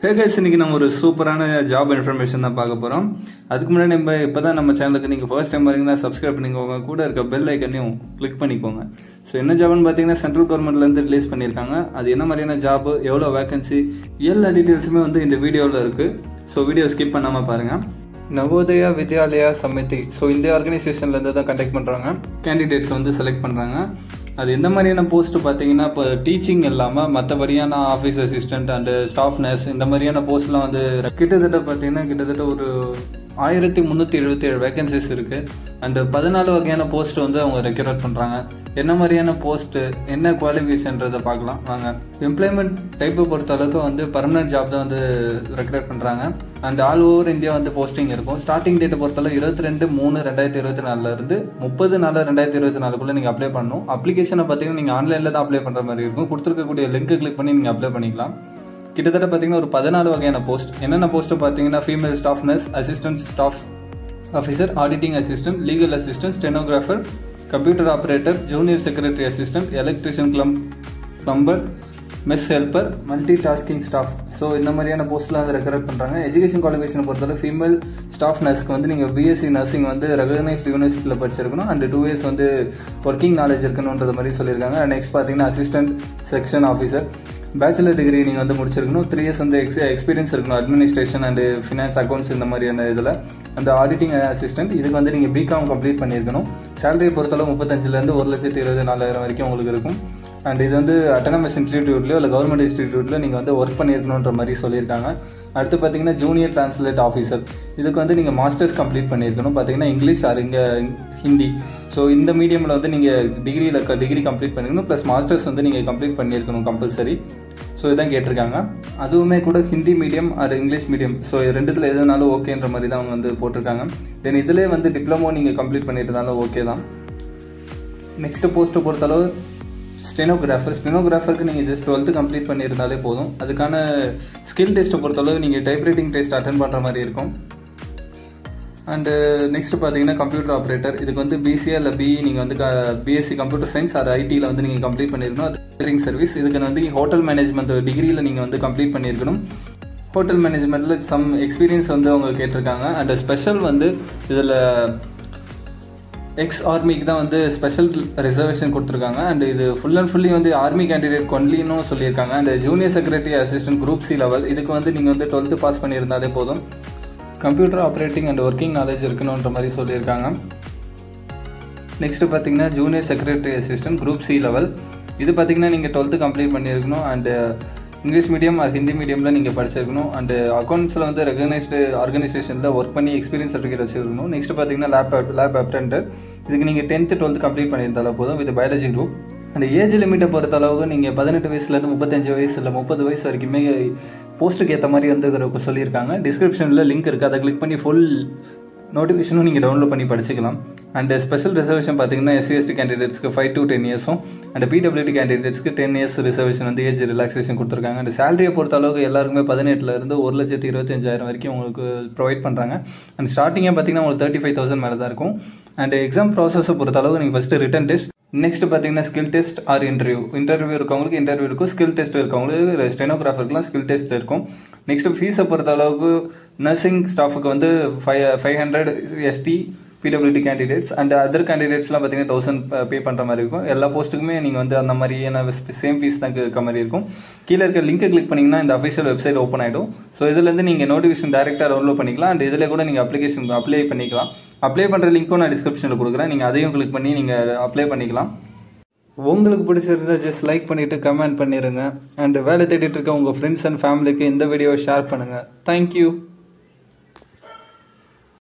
hey guys இன்னைக்கு நம்ம ஒரு சூப்பரான ஜாப் இன்ஃபர்மேஷன் தான் பார்க்க போகிறோம் அதுக்கு முன்னாடி நம்ம இப்போ தான் நம்ம சேனலுக்கு நீங்கள் ஃபர்ஸ்ட் டைம் வரீங்கன்னா சப்ஸ்கிரைப் பண்ணிக்கோங்க கூட இருக்க பெல் ஐக்கனையும் கிளிக் பண்ணிக்கோங்க ஸோ என்ன ஜாப்னு பார்த்தீங்கன்னா சென்ட்ரல் கவர்மெண்ட்லேருந்து ரிலீஸ் பண்ணியிருக்காங்க அது என்ன மாதிரியான ஜாப் எவ்வளோ வேகன்சி எல்லா டீட்டெயில்ஸுமே வந்து இந்த வீடியோவில் இருக்குது ஸோ வீடியோ ஸ்கிப் பண்ணாமல் பாருங்கள் நவோதயா வித்யாலயா சமிதி ஸோ இந்த ஆர்கனைசேஷன்லேருந்து தான் கண்டக்ட் பண்ணுறாங்க கேண்டிடேட்ஸ் வந்து செலக்ட் பண்ணுறாங்க அது எந்த மாதிரியான போஸ்ட் பார்த்தீங்கன்னா இப்போ டீச்சிங் இல்லாமல் மற்றபடியான office assistant and staff nurse இந்த மாதிரியான போஸ்ட்லாம் வந்து கிட்டத்தட்ட பார்த்தீங்கன்னா கிட்டத்தட்ட ஒரு ஆயிரத்தி முந்நூற்றி எழுபத்தி ஏழு வேகன்சிஸ் இருக்குது அண்டு பதினாலு வகையான போஸ்ட் வந்து அவங்க ரெக்யூரேட் பண்ணுறாங்க என்ன மாதிரியான போஸ்ட்டு என்ன குவாலிஃபிகேஷன்றதை பார்க்கலாம் வாங்க எம்ப்ளாய்மெண்ட் டைப்பை பொறுத்த அளவுக்கு வந்து பர்மனன்ட் ஜாப் தான் வந்து ரெக்யூரேட் பண்ணுறாங்க அண்ட் ஆல் ஓவர் இந்தியா வந்து போஸ்டிங் இருக்கும் ஸ்டார்டிங் டேட்டை பொறுத்தளவு இருபத்தி ரெண்டு மூணு ரெண்டாயிரத்தி இருபத்தி நாலுல இருந்து முப்பது நாலு ரெண்டாயிரத்தி இருபத்தி நாலுக்குள்ள நீங்கள் அப்ளை பண்ணணும் அப்ளிகேஷனை பார்த்தீங்கன்னா நீங்கள் ஆன்லைனில் தான் அப்ளை பண்ணுற மாதிரி இருக்கும் கொடுத்துருக்கக்கூடிய லிங்க் கிளிக் பண்ணி நீங்கள் அப்ளை பண்ணிக்கலாம் கிட்டத்தட்ட பார்த்தீங்கன்னா ஒரு பதினாலு வகையான போஸ்ட் என்னென்ன போஸ்ட்டு பார்த்தீங்கன்னா female staff nurse assistant staff officer auditing assistant legal assistant stenographer computer operator junior secretary assistant electrician கிளம் plumber mess helper multi tasking staff so இந்த மாதிரியான போஸ்ட்லாம் வந்து ரெக்கரெக்ட் பண்ணுறாங்க எஜுகேஷன் குவாலிஃபிகேஷன் பொறுத்தவரை ஃபீமேல் ஸ்டாஃப் நர்ஸ்க்கு வந்து நீங்கள் பிஎஸ்சி நர்சிங் வந்து ரெகனைஸ்ட் யூனிவர்சிட்டியில் படிச்சிருக்கணும் அண்ட் டூ இயர்ஸ் வந்து ஒர்க்கிங் நாலேஜ் இருக்கணுன்றது மாதிரி சொல்லியிருக்காங்க நெக்ஸ்ட் பார்த்தீங்கன்னா assistant section officer bachelor degree நீங்கள் வந்து முடிச்சிருக்கணும் த்ரீ இயர்ஸ் வந்து எக்ஸ் எக்ஸ்பீரியன்ஸ் இருக்கணும் அட்மினிஸ்ட்ரேஷன் அண்ட் ஃபினான்ஸ் அக்கௌண்ட்ஸ் இந்த மாதிரியான இதில் அந்த ஆடிட்டிங் அசிஸ்டன்ட் இதுக்கு வந்து நீங்கள் பிகாம் கம்ப்ளீட் பண்ணியிருக்கணும் சேலரியை பொறுத்தளவு முப்பத்தஞ்சுலேருந்து ஒரு லட்சத்தி இருபது நாலாயிரம் வரைக்கும் உங்களுக்கு இருக்கும் அண்ட் இது வந்து அட்டனமஸ் இன்ஸ்டிடியூட்லையோ இல்லை கவர்மெண்ட் இன்ஸ்டிடியூட்டில் நீங்கள் வந்து ஒர்க் பண்ணியிருக்கணுன்ற மாதிரி சொல்லியிருக்காங்க அடுத்து பார்த்தீங்கன்னா ஜூனியர் டிரான்ஸ்லேட் ஆஃபீஸர் இதுக்கு வந்து நீங்கள் மாஸ்டர்ஸ் கம்ப்ளீட் பண்ணியிருக்கணும் பார்த்தீங்கன்னா இங்கிலீஷ் ஆர் இங்கே ஹிந்தி ஸோ இந்த மீடியமில் வந்து நீங்கள் டிகிரியில் டிகிரி கம்ப்ளீட் பண்ணிக்கணும் ப்ளஸ் மாஸ்டர்ஸ் வந்து நீங்கள் கம்ப்ளீட் பண்ணியிருக்கணும் கம்பல்சரி ஸோ இதான் கேட்டிருக்காங்க அதுவுமே கூட Hindi medium or English medium so ரெண்டுத்தில் எதுனாலும் ஓகேன்ற மாதிரி தான் அவங்க வந்து போட்டிருக்காங்க தென் இதிலே வந்து டிப்ளமோ நீங்கள் கம்ப்ளீட் பண்ணியிருந்தாலும் ஓகே தான் நெக்ஸ்ட் போஸ்ட்டை பொறுத்தளவு ஸ்டெனோகிராஃபர் ஸ்டெனோகிராஃபருக்கு நீங்கள் ஜஸ்ட் டுவெல்த்து கம்ப்ளீட் பண்ணியிருந்தாலே போதும் அதுக்கான ஸ்கில் டெஸ்ட்டை பொறுத்தளவு நீங்கள் டைப்ரைட்டிங் டெஸ்ட் அட்டன் பண்ணுற மாதிரி இருக்கும் அண்டு நெக்ஸ்ட் பார்த்தீங்கன்னா கம்ப்யூட்டர் ஆப்ரேட்டர் இதுக்கு வந்து பிசிஏ இல்லை பிஇ நீங்கள் வந்து பிஎஸ்சி கம்ப்யூட்டர் சயின்ஸ் அது ஐடியில் வந்து நீங்கள் கம்ப்ளீட் பண்ணியிருக்கணும் அது சர்வீஸ் இதுக்கு வந்து ஹோட்டல் மேனேஜ்மெண்ட் டிகிரியில் நீங்கள் வந்து கம்ப்ளீட் பண்ணியிருக்கணும் ஹோட்டல் மேனேஜ்மெண்ட்டில் சம் எக்ஸ்பீரியன்ஸ் வந்து அவங்க கேட்டிருக்காங்க அண்ட் ஸ்பெஷல் வந்து இதில் எக்ஸ் ஆர்மிக்கு தான் வந்து ஸ்பெஷல் ரிசர்வேஷன் கொடுத்துருக்காங்க அண்ட் இது ஃபுல் அண்ட் ஃபுல்லி வந்து ஆர்மி கேண்டிடேட் கொன்லின்னு சொல்லியிருக்காங்க and junior secretary assistant group C level இதுக்கு வந்து நீங்கள் வந்து டுவெல்த்து பாஸ் பண்ணியிருந்தாலே போதும் computer operating and working knowledge இருக்கணுன்ற மாதிரி சொல்லியிருக்காங்க நெக்ஸ்ட் பார்த்தீங்கன்னா junior secretary assistant group C level இது பார்த்தீங்கன்னா நீங்கள் டுவெல்த்து கம்ப்ளீட் பண்ணியிருக்கணும் and English medium or Hindi மீடியமில் நீங்கள் படிச்சிருக்கணும் அண்ட் அக்கௌண்ட்ஸில் வந்து ரெகனைஸ்டு ஆர்கனைசேஷனில் ஒர்க் பண்ணி எக்ஸ்பீரியன்ஸ் சர்டிஃபிகேட் வச்சிருக்கணும் நெக்ஸ்ட் பார்த்தீங்கன்னா லேப் லேப் அப்டெண்டர் இதுக்கு நீங்கள் டென்த்து டுவெல்த்து கம்ப்ளீட் பண்ணியிருந்தாலும் போதும் வித் பயாலஜி குரூப் அந்த ஏஜ் லிமிட்டை பொறுத்த அளவுக்கு நீங்கள் பதினெட்டு வயசுலேருந்து முப்பத்தஞ்சு வயசு இல்லை முப்பது வயசு வரைக்குமே போஸ்ட்டுக்கு ஏற்ற மாதிரி வந்து சொல்லியிருக்காங்க டிஸ்கிரிப்ஷனில் லிங்க் இருக்குது அதை கிளிக் பண்ணி ஃபுல் நோட்டிஃபிகேஷனும் நீங்கள் டவுன்லோட் பண்ணி படிச்சுக்கலாம் அண்ட் ஸ்பெஷல் ரிசர்வேஷன் பார்த்தீங்கன்னா எஸ்சி எஸ்டி கேண்டிடேட்ஸ்க்கு ஃபைவ் டு டென் இயர்ஸும் அண்ட் பிடபிள்யூடி கேண்டிடேட்ஸ்க்கு டென் இயர்ஸ் ரிசர்வேஷன் வந்து ஏஜ் ரிலாக்ஸேஷன் கொடுத்துருக்காங்க அண்ட் சேலரியை பொறுத்த அளவுக்கு எல்லாருக்குமே பதினெட்டுலேருந்து ஒரு லட்சத்தி இருபத்தஞ்சாயிரம் வரைக்கும் உங்களுக்கு ப்ரொவைட் பண்ணுறாங்க அண்ட் ஸ்டார்டிங்கே பார்த்தீங்கன்னா உங்களுக்கு தேர்ட்டி ஃபைவ் தௌசண்ட் மேலே தான் இருக்கும் அண்ட் எக்ஸாம் ப்ராசஸை பொறுத்த அளவுக்கு நீங்கள் ஃபஸ்ட்டு ரிட்டன் டெஸ்ட் நெக்ஸ்ட் பார்த்தீங்கன்னா skill test or interview interview இருக்கவங்களுக்கு இன்டர்வியூ இருக்கும் ஸ்கில் டெஸ்ட் இருக்கவங்களுக்கு ஸ்டெனோகிராஃபருக்குலாம் ஸ்கில் டெஸ்ட் இருக்கும் நெக்ஸ்ட் ஃபீஸை பொறுத்த அளவுக்கு நர்சிங் ஸ்டாஃபுக்கு வந்து five five hundred ST PWD candidates and other கேண்டிடேட்ஸ்லாம் பார்த்தீங்கன்னா தௌசண்ட் பே பண்ணுற மாதிரி இருக்கும் எல்லா போஸ்ட்டுக்குமே நீங்கள் வந்து அந்த மாதிரியான சேம் ஃபீஸ் தான் இருக்க மாதிரி இருக்கும் கீழே இருக்க லிங்கை கிளிக் பண்ணிங்கன்னா இந்த அஃபிஷியல் வெப்சைட் ஓப்பன் ஆகிடும் ஸோ இதுலேருந்து நீங்கள் நோட்டிஃபிகேஷன் டேரெக்டாக டவுன்லோட் பண்ணிக்கலாம் அண்ட் இதில் கூட நீங்கள் அப்ளிகேஷன் அப்ளை பண்ணிக்கலாம் அப்ளை பண்ணுற லிங்க்கும் நான் டிஸ்கிரிப்ஷனில் கொடுக்குறேன் நீங்கள் அதையும் கிளிக் பண்ணி நீங்கள் அப்ளை பண்ணிக்கலாம் உங்களுக்கு பிடிச்சிருந்தா ஜஸ்ட் லைக் பண்ணிவிட்டு கமெண்ட் பண்ணிடுங்க அண்ட் வேலை தேடிட்டு இருக்க உங்கள் ஃப்ரெண்ட்ஸ் அண்ட் ஃபேமிலிக்கு இந்த வீடியோவை ஷேர் பண்ணுங்கள் தேங்க்யூ